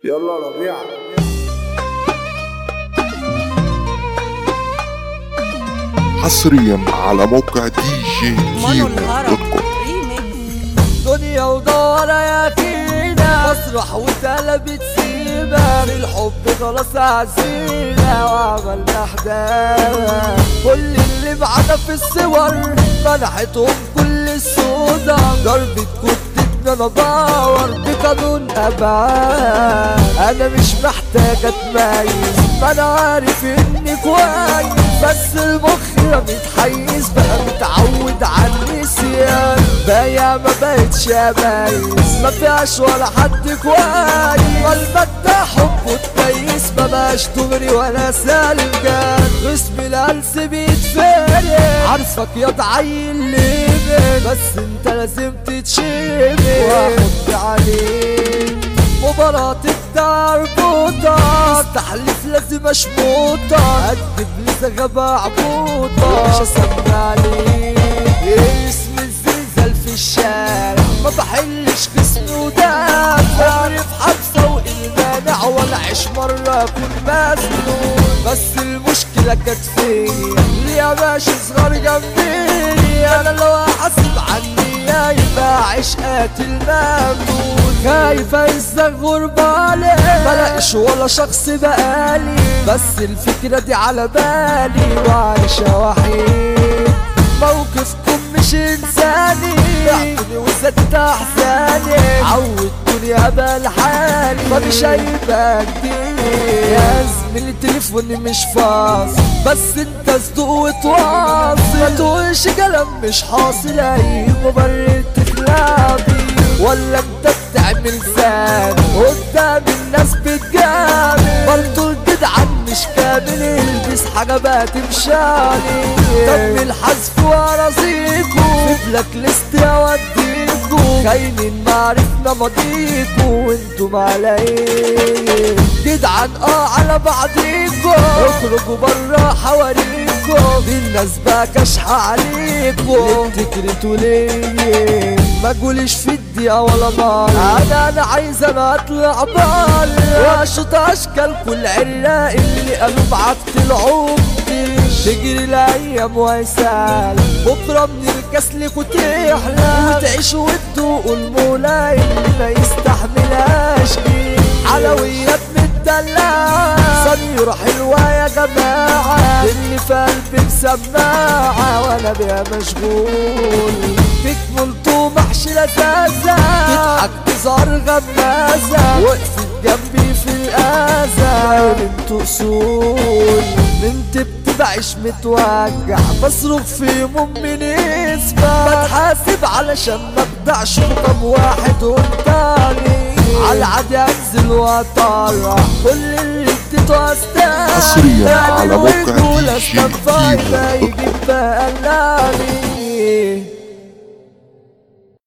يلا ربيع حصريا على موقع دي جي مانو كيمو الهرم دوت كوم ريميكس دنيا ودورة يا فينا مسرح وتقلبت سيبة في الحب خلاص عزينا وعملنا احداث كل اللي معانا في الصور منحتهم كل السودا ضربة كتتنا انا باور بقانون ابعاد انا مش محتاج اتميز ما انا عارف اني كويس بس المخ متحيز بقى متعود على النسيان بايع ما بقتش اميز ما فيهاش ولا حد كويس قلبك ده حب تميز ما بقاش دغري ولا سالم جان اسم الهلس بيتفرق عارفك يا ضعيل ليه بس انت لازم تتشيل واحط عليك مباراة الدار بوطة استحلف لازم اشموطة اكتب لي زغبة عبوطة مش اسمي عليك اسم الزلزال في الشارع ما بحلش خصم ودافع عمري في حبسة والمانع ولا عيش مرة اكون مسنون بس المشكلة كانت فيا اللي يا باشا صغار جنبي انا لو احاسب عني يبقى عيش قاتل ممنون خايف انسى غربالي ملاقيش ولا شخص بقالي بس الفكرة دي على بالي وعايشة وحيد موقفكم مش انساني بعتني وزدت احزاني عودتوني ابقى لحالي مفيش هيبقى جديد يا زميلي تليفوني مش فاصل بس انت صدق وتواصل ما تقولش كلام مش حاصل اي مبرر تخلع بيه ولا انت بتعمل زاد قدام الناس بتجامل برضو الجدعان مش كامل البس حاجة بقى تمشاني تم الحذف ورصيدكو في بلاك ليست اوديكو خاينين معرفنا ماضيكو وانتم على ايه جدعان اه على بعضيكو اخرجوا برا حواليكو دي الناس بقى كاشحة عليكو ليه بتكرتوا ليه ما تقوليش في الدقيقة ولا مرة انا انا عايز انا اطلع بره واشوط اشكال كل عراق اللي قالوا بعت العمر تجري الايام ويسال بكره من الكسل وتحلى وتعيش وتدوق المولاي اللي ما يستحملهاش دي حلويات مدلعة صنيرة حلوة يا جماعة اللي في قلبي مسماعة وانا بيها مشغول تكمل محشي لذاذة تضحك تظهر غمازة وقفت جنبي في الأذى انتوا أصول بنت بتبعش متوجع بصرخ في يوم من اسمك بتحاسب علشان ما ابدعش رقم واحد والتاني على العادي انزل واطلع كل اللي اديته استاهل حصرياً على موقع الرجولة دي جي استنفع كيمو. يجيب بقى